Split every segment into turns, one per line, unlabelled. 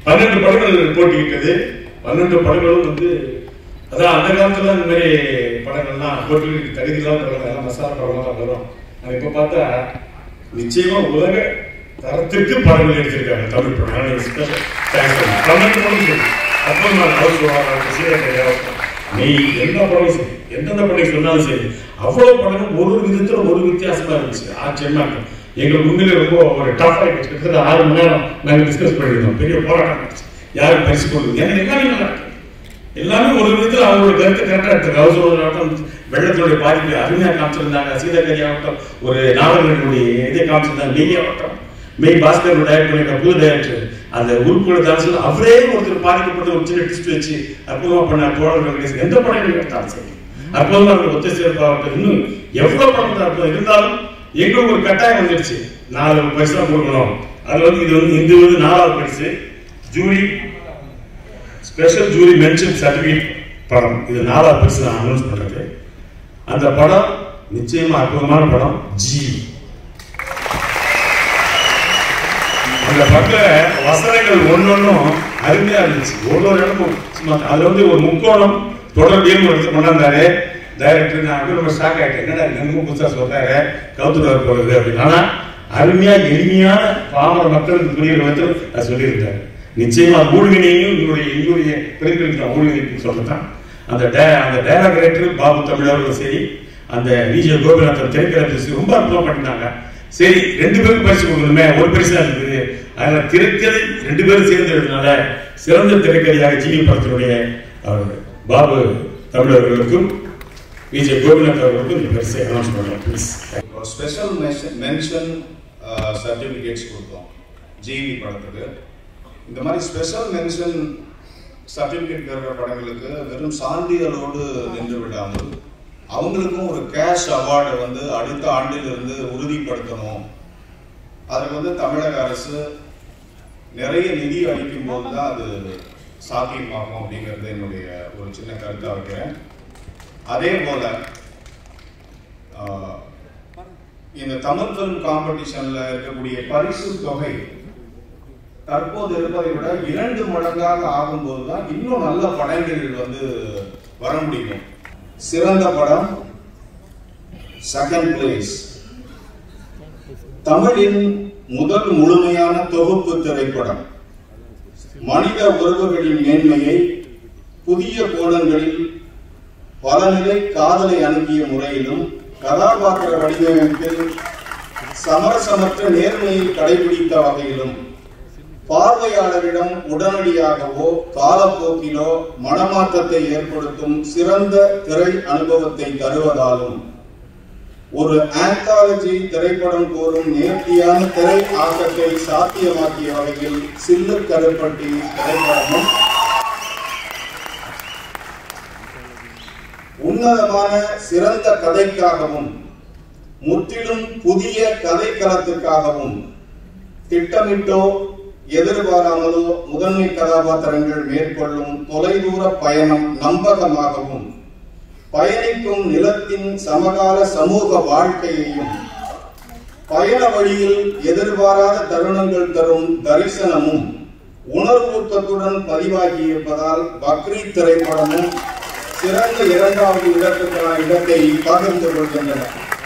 பன்னெண்டு படங்கள் போட்டியிட்டது பன்னெண்டு படங்களும் வந்து அதான் அந்த காலத்துல இந்த மாதிரி படங்கள்லாம் போட்டிக்கு தகுதி இல்லாத படங்கள் எல்லாம் மசாலா படங்கள்லாம் வரும் ஆனா இப்ப பார்த்தா நிச்சயமா உலக தரத்திற்கு படங்கள் எடுத்திருக்காங்க தமிழ் படம் நான் special thanks சொல்றேன். பன்னெண்டு படம் சரி அப்போ நான் ஹவுஸ் சீரகை நீ எந்த படம் சரி எந்தெந்த படம் சொன்னாலும் சரி அவ்வளவு படமும் ஒரு விதத்துல ஒரு வித்தியாசமா இருந்துச்சு ஆச்சரியமா இருக்கும் எங்களுக்கு உண்மையிலே ரொம்ப ஒரு டஃப் ஆயிடுச்சு கிட்டத்தட்ட ஆறு மணி நேரம் நாங்க டிஸ்கஸ் பண்ணியிருந்தோம் பெரிய போராட்டம் ஆயிடுச்சு யாரும் பரிசு கொடுக்குது ஏன்னா எல்லாமே நல்லா இருக்கு எல்லாமே ஒரு விதத்தில் அவங்களோட கருத்து கரெக்டாக எடுத்துருக்கு ஹவுஸ் ஆகட்டும் வெள்ளத்தினுடைய பாதிப்பு அருமையாக காமிச்சிருந்தாங்க சீதகரி ஆகட்டும் ஒரு நாவல்களுடைய இதை காமிச்சிருந்தாங்க மெய் ஆகட்டும் மெய் பாஸ்கர் டைரக்ட் பண்ணிருக்க புது டைரக்டர் அந்த உருக்குள்ள டான்ஸ் அவரே ஒருத்தர் பாதிக்கப்பட்ட ஒரு சின்ன ட்விஸ்ட் வச்சு அற்புதமா பண்ண தோழர்கள் வெங்கடேசன் எந்த படம் எடுத்தாலும் சரி அற்புதமா இருக்க ஒத்த சேர்ப்பாகட்டும் இன்னும் எவ்வளவு படம் தான் அற்புதம் இருந்தாலும் எங்களுக்கு ஒரு கட்டாயம் வந்துருச்சு நாலு பைசா கொடுக்கணும் அது வந்து இது வந்து இந்த வந்து நாலாவது பரிசு jury special jury mention certificate படம் இது நாலாவது பரிசு நான் அனௌன்ஸ் பண்றது அந்த படம் நிச்சயமா அற்புதமான படம் ஜி அந்த படத்துல வசனங்கள் ஒன்னொன்னும் அருமையா இருந்துச்சு ஒரு ஒரு இடமும் சும்மா அதுல வந்து ஒரு முக்கோணம் தொடர்பியும் எடுத்து கொண்டாந்தாரு டைரக்டர் நான் வந்து ரொம்ப ஷாக் ஆயிட்டேன் என்னடா என்னமோ புதுசா சொல்றாரு கவுத்துட்டு போகுது அப்படின்னு ஆனா அருமையா எளிமையான பாமர மக்களுக்கு புரியுற விதத்தில் அது சொல்லியிருக்காரு நிச்சயமா ஊழ்வினையும் எங்களுடைய எங்களுடைய பெருக்களுக்கு நான் ஊழ்வினைக்கு சொல்லத்தான் அந்த டே- அந்த டைரக்டர் பாபு தமிழர்களும் சரி அந்த விஜய கோபிநாதன் திரைக்கதை ரொம்ப அற்புதம் பண்ணிட்டாங்க சரி ரெண்டு பேருக்கு பரிசு கொடுக்கணுமே ஒரு பரிசா இருக்குது அதனால திரைக்கதை ரெண்டு பேரும் சேர்ந்து எழுதினால சிறந்த திரைக்கதையாக ஜிவி படத்தினுடைய அவர் பாபு தமிழர்களுக்கும் விஜய் கோபிநாத் அவர்களுக்கும் இந்த பரிசை அனௌன்ஸ் பண்ணலாம் ப்ளீஸ்
ஸ்பெஷல் மென்ஷன் சர்டிஃபிகேட்ஸ் கொடுத்தோம் ஜிவி படத்துக்கு இந்த மாதிரி ஸ்பெஷல் மென்ஷன் சர்டிஃபிகேட் பெறுற படங்களுக்கு வெறும் சான்றிதழோடு நின்று விடாமல் அவங்களுக்கும் ஒரு கேஷ் அவார்டை வந்து அடுத்த ஆண்டிலிருந்து உறுதிப்படுத்தணும் அதுக்கு வந்து தமிழக அரசு நிறைய நிதி அளிக்கும் போது தான் அது சாத்தியமாகும் அப்படிங்கிறது என்னுடைய ஒரு சின்ன கருத்தாக வைக்கிறேன் அதே போல ஆஹ், இந்த தமிழ் ஃபிலிம் காம்படிஷன்ல இருக்கக்கூடிய பரிசு தொகை தற்போது இருப்பதை விட இரண்டு மடங்காக ஆகும்போது தான் இன்னும் நல்ல படங்கள் வந்து வர முடியும் சிறந்த படம் செகண்ட் பிளேஸ் தமிழின் முதல் முழுமையான தொகுப்பு திரைப்படம் மனித உறவுகளின் மேன்மையை புதிய கோணங்களில் பலநிலை காதலை அணுகிய முறையிலும் கதாபாத்திர வடிவமைப்பில் சமரசமற்ற நேர்மையை கடைபிடித்த வகையிலும் பார்வையாளரிடம் உடனடியாகவோ காலப்போக்கிலோ மனமாற்றத்தை ஏற்படுத்தும் சிறந்த திரை அனுபவத்தை தருவதாலும் ஒரு ஆந்தாலஜி திரைப்படம் கோரும் நேர்த்தியான திரை ஆக்கத்தை சாத்தியமாக்கிய வகையில் சில்லு கருப்பட்டி திரைப்படமும் உன்னதமான சிறந்த கதைக்காகவும் முற்றிலும் புதிய கதைக்களத்திற்காகவும் திட்டமிட்டோ எதிர்பாராமலோ முதன்மை கதாபாத்திரங்கள் மேற்கொள்ளும் தொலைதூர பயணம் நம்பகமாகவும் பயணிக்கும் நிலத்தின் சமகால சமூக வாழ்க்கையையும் பயண வழியில் எதிர்பாராத தருணங்கள் தரும் தரிசனமும் உணர்வூக்கத்துடன் பதிவாகியிருப்பதால் பக்ரீத் திரைப்படமும் சிறந்த இரண்டாவது இடத்துக்கான இடத்தை பகிர்ந்து கொள்கின்றன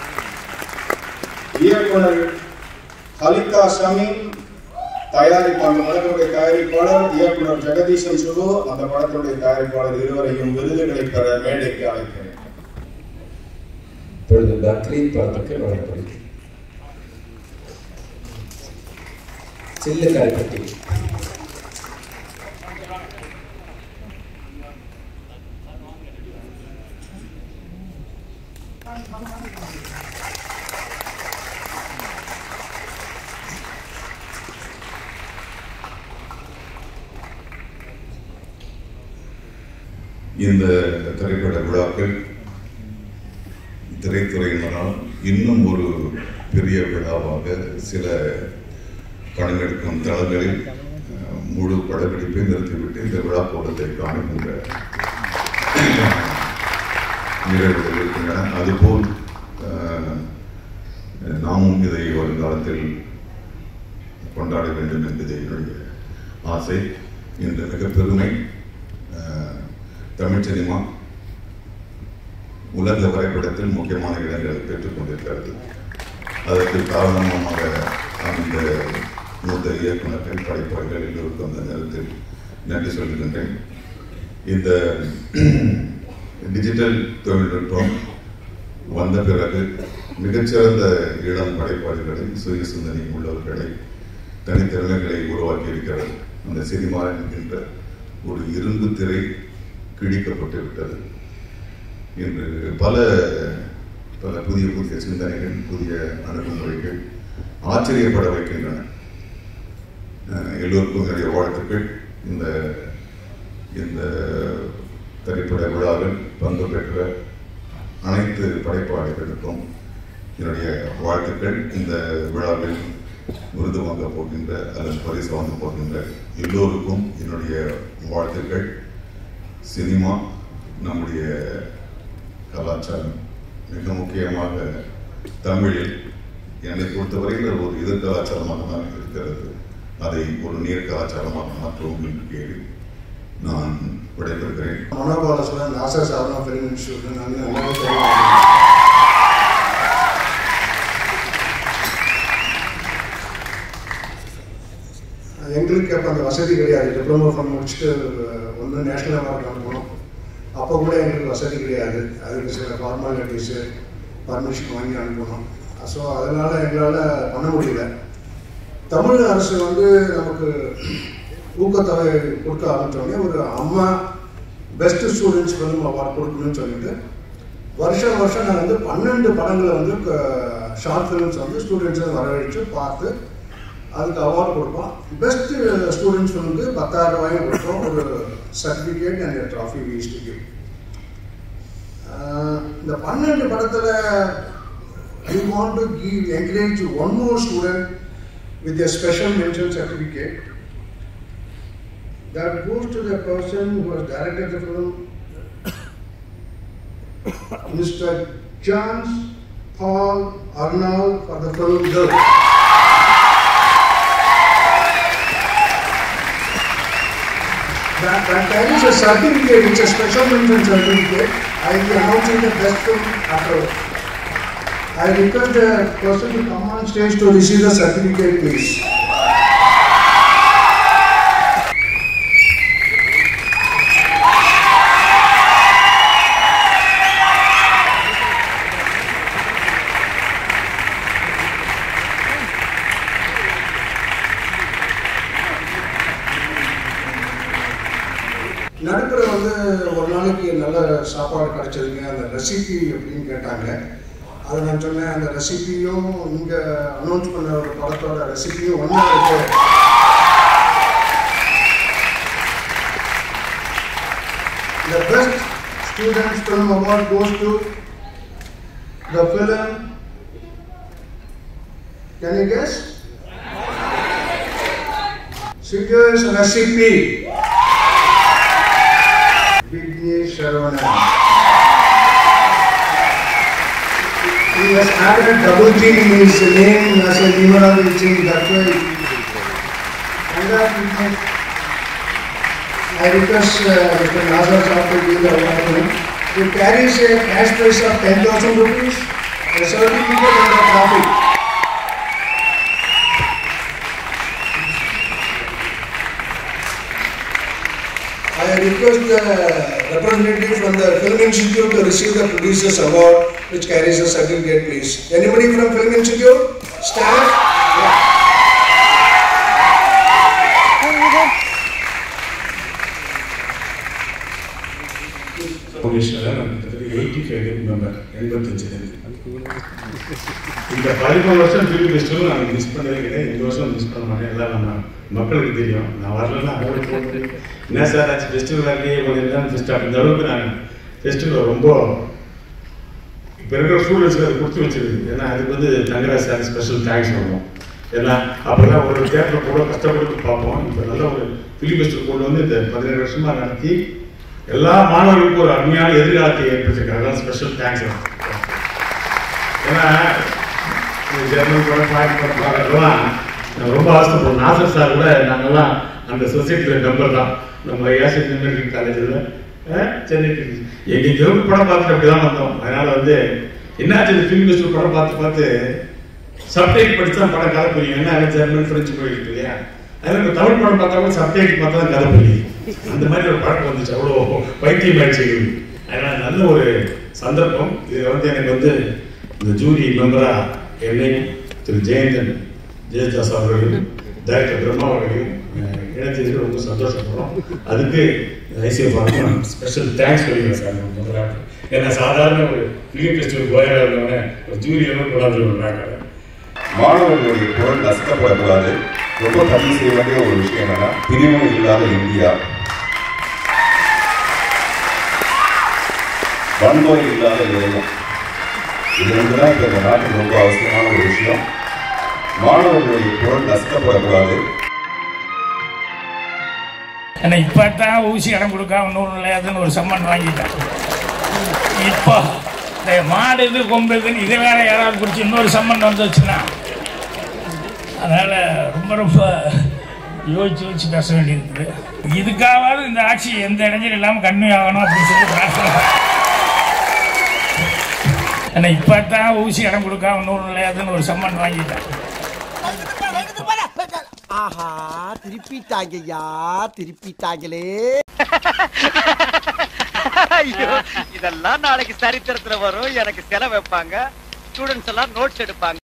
இயக்குனர் ஹலிகா ஷமீம் தயாரிப்பாளர் அந்த படத்துடைய தயாரிப்பாளர் இயக்குனர் ஜெகதீசன் சுகு அந்த படத்துடைய தயாரிப்பாளர் இருவரையும் விருதுகளை பெற மேடைக்கு அழைக்கிறேன்
இப்பொழுது பக்ரீத் படத்துக்கு வழங்கப்படுகிறது சில்லு கரைப்பட்டி
இந்த திரைப்பட விழாக்கள் திரைத்துறையினரால் இன்னும் ஒரு பெரிய விழாவாக சில படங்கெடுக்கும் தளங்களில் அஹ், முழு படப்பிடிப்பை நிறுத்திவிட்டு இந்த விழா கூட்டத்தை காணுகின்ற நிகழ்வுகள் இருக்கின்றன அதுபோல் அஹ், நாமும் இதை வருங்காலத்தில் கொண்டாட வேண்டும் என்பது என்னுடைய ஆசை இன்று மிக பெருமை அஹ், தமிழ் சினிமா உலக வரைபடத்தில் முக்கியமான இடங்களை பெற்றுக் கொண்டிருக்கிறது அதற்கு காரணமாக அந்த மூத்த இயக்குநர்கள் படைப்பாளர்கள் எல்லோருக்கும் அந்த நேரத்தில் நன்றி சொல்கின்றேன் இந்த டிஜிட்டல் தொழில்நுட்பம் வந்த பிறகு மிகச்சிறந்த இளம் படைப்பாளிகளை சுய சிந்தனை உள்ளவர்களை தனித்திறமைகளை உருவாக்கி இருக்கிறது அந்த சினிமா என்கின்ற ஒரு இரும்பு திரை கிழிக்கப்பட்டு விட்டது இன்று பல பல புதிய புதிய சிந்தனைகள் புதிய அணுகுமுறைகள் ஆச்சரியப்பட வைக்கின்றன அஹ் எல்லோருக்கும் என்னுடைய வாழ்த்துக்கள் இந்த இந்த திரைப்பட விழாவில் பங்கு பெற்ற அனைத்து படைப்பாளிகளுக்கும் என்னுடைய வாழ்த்துக்கள் இந்த விழாவில் விருது வாங்க போகின்ற அல்லது பரிசு வாங்க போகின்ற எல்லோருக்கும் என்னுடைய வாழ்த்துக்கள் சினிமா நம்முடைய கலாச்சாரம் மிக முக்கியமாக தமிழில் என்னை பொறுத்தவரையில் அது ஒரு எதிர் கலாச்சாரமாக தான் இருக்கிறது அதை ஒரு நீர் கலாச்சாரமாக மாற்றுவோம் என்று கேள்வி நான் விடைபெறுகிறேன்
மனோபாலசுவரன் நாசா சாரணா ஃபிலிம் இன்ஸ்டியூட் நான் எல்லாமே தெரியும் எங்களுக்கு அப்போ அந்த வசதி கிடையாது டிப்ளமோ பண்ண முடிச்சுட்டு ஒன்று நேஷனல் அவார்டு அனுப்பணும் அப்போ கூட எங்களுக்கு வசதி கிடையாது அதுக்கு சில ஃபார்மாலிட்டிஸு பர்மிஷன் வாங்கி அனுப்பணும் ஸோ அதனால் எங்களால் பண்ண முடியல தமிழ் அரசு வந்து நமக்கு ஊக்கத்தொகை கொடுக்க ஆரம்பித்தோடனே ஒரு அம்மா பெஸ்ட் ஸ்டூடெண்ட்ஸ் ஃபிலிம் அவார்ட் கொடுக்கணும்னு சொல்லிட்டு வருஷம் வருஷம் நாங்கள் வந்து பன்னெண்டு படங்களை வந்து ஷார்ட் ஃபிலிம்ஸ் வந்து ஸ்டூடெண்ட்ஸை வரவழைச்சு பார்த்து அதுக்கு அவார்டு கொடுப்போம் பெஸ்ட் ஸ்டூடெண்ட்ஸ் ஃபிலிமுக்கு பத்தாயிரம் ரூபாயும் கொடுப்போம் ஒரு சர்டிஃபிகேட் அண்ட் ட்ராஃபி வீஸ்ட் இந்த பன்னெண்டு படத்தில் I want to give encourage one more student with a special mention certificate that goes to the person who has directed the film, Mr. John Paul Arnold for the film Girl. That, that carries a certificate, it's a special mention certificate. I will be announcing the best film afterwards. I request the person to come on stage to receive the certificate, please. நடுப்புற வந்து ஒரு நாளைக்கு நல்ல சாப்பாடு கிடைச்சதுங்க அந்த recipe அப்படின்னு கேட்டாங்க அதை நான் சொன்னேன் அந்த ரெசிபியும் இங்கே அனௌன்ஸ் பண்ண ஒரு படத்தோட ரெசிபியும் ஒன்றா இருக்கு The best students film award goes to the film. Can you guess? Singer's recipe. Vignesh Sharavana. He has added double G in his name as a numerology, that's why. And that I request uh, Mr. Nazar Saab to give the award to him. He carries a cash prize of 10,000 rupees, a certificate and a copy. I request the representative from the Film Institute to receive the Producers Award which carries a certificate please. Anybody from Film Institute? Staff? Yeah.
ஃபவுண்டேஷனில் நான் கிட்டத்தட்ட eighty five member எண்பத்தஞ்சுலேருந்து இந்த பதிமூணு வருஷம் film festival நான் miss பண்ணவே கிடையாது இந்த வருஷம் மிஸ் பண்ண மாட்டேன் எல்லாம் நம்ம மக்களுக்கு தெரியும் நான் வரலன்னா அவங்களே போட்டு என்ன சார் ஆச்சு ஃபெஸ்டிவல் வரலையே கொஞ்சம் தான் ஃபெஸ்ட் இந்த அளவுக்கு நான் ஃபெஸ்டிவல் ரொம்ப இப்போ இருக்கிற ஸ்டூடெண்ட்ஸ்க்கு அது கொடுத்து வச்சிருக்கு ஏன்னா அதுக்கு வந்து தங்கராஜ் சார் ஸ்பெஷல் தேங்க்ஸ் பண்ணுவோம் ஏன்னா அப்போல்லாம் ஒரு தேட்டரில் கூட கஷ்டப்பட்டு பார்ப்போம் இப்போ நல்ல ஒரு ஃபிலிம் ஃபெஸ்டிவல் கொண்டு வந்து இந்த பதினேழு வருஷமா நடத்தி எல்லா மாணவர்களுக்கும் ஒரு அருமையான எதிர்காலத்தை ஏற்படுத்திருக்காங்க ஸ்பெஷல் தேங்க்ஸ் ஏன்னா இந்த ஜெர்மன் படம் பாய்க்கு படம் பார்க்கறதுலாம் நான் ரொம்ப ஆசைப்படுறோம் நாசர் சார் கூட நாங்கெல்லாம் அந்த சொசைட்டியில் மெம்பர் தான் நம்ம ஏசி இன்ஜினியரிங் காலேஜில் சென்னை எங்கெங்கயோ படம் பார்த்துட்டு அப்படி தான் வந்தோம் அதனால வந்து என்னாச்சு இந்த ஃபிலிம் ஃபெஸ்டிவல் படம் பார்த்து பார்த்து சப்டைட் படிச்சா படம் கதை புரியும் என்ன ஜெர்மன் பிரெஞ்சு போயிருக்கு இல்லையா அதனால இப்ப தமிழ் படம் பார்த்தாலும் சப்டைட் பார்த்தா தான் கதை புரியும் அந்த மாதிரி ஒரு படம் வந்துச்சு அவ்வளோ பைத்தியம் ஆயிடுச்சு எங்களுக்கு. அதனால நல்ல ஒரு சந்தர்ப்பம் இது வந்து எனக்கு வந்து இந்த ஜூரி மெம்பரா என்னையும் திரு ஜெயந்தன் ஜெயதாஸ் அவர்களையும் டைரக்டர் பிரம்மா அவர்களையும் அஹ், இணைச்சதுக்கு ரொம்ப சந்தோஷப்படுறோம் அதுக்கு ஐசிஎஃப் ஸ்பெஷல் தேங்க்ஸ் சொல்லிக்கிறேன் சார் நம்ம முதல்ல ஏன்னா சாதாரண ஒரு ஃபிலிம் ஃபெஸ்டிவல் போயிடா இருந்தவங்க ஒரு ஜூரி எல்லாம் கொண்டாந்து விடுறாங்க
மாணவர்களுடைய குரல் நஷ்டப்படக்கூடாது ரொம்ப பதிவு செய்ய வேண்டிய ஒரு விஷயம் என்னன்னா பிரிவினை இல்லாத இந்தியா வன்முறை இல்லாத இளைஞன் இது ரெண்டு தான் இப்போ இந்த நாட்டுக்கு ரொம்ப அவசியமான ஒரு விஷயம் மாணவர்களுடைய குரல் நஷ்டப்படக்கூடாது
ஏன்னா இப்போ தான் ஊசி இடம் கொடுக்காம நூறு நிலையாதுன்னு ஒரு சம்மன் வாங்கிட்டேன் இப்போ இந்த மாடு இது கொம்பு இதுன்னு இதை வேற யாராவது பிடிச்சி இன்னொரு சம்மன் வந்துச்சுன்னா அதனால் ரொம்ப ரொம்ப யோசிச்சு யோசிச்சு பேச வேண்டியிருக்குது இதுக்காவது இந்த ஆட்சி எந்த இடைஞ்சலும் இல்லாமல் கன்மை ஆகணும் அப்படின்னு சொல்லி பிரார்த்தனை ஏன்னா இப்போ தான் ஊசி இடம் கொடுக்காம நூறு நிலையாதுன்னு ஒரு சம்மன் வாங்கிட்டேன்
ஆஹா திருப்பிட்டாங்கய்யா திருப்பிட்டாங்களே
ஐயோ இதெல்லாம் நாளைக்கு சரித்திரத்துல வரும் எனக்கு செலவு வைப்பாங்க ஸ்டூடெண்ட்ஸ் எல்லாம் நோட்ஸ் எடுப்பாங்க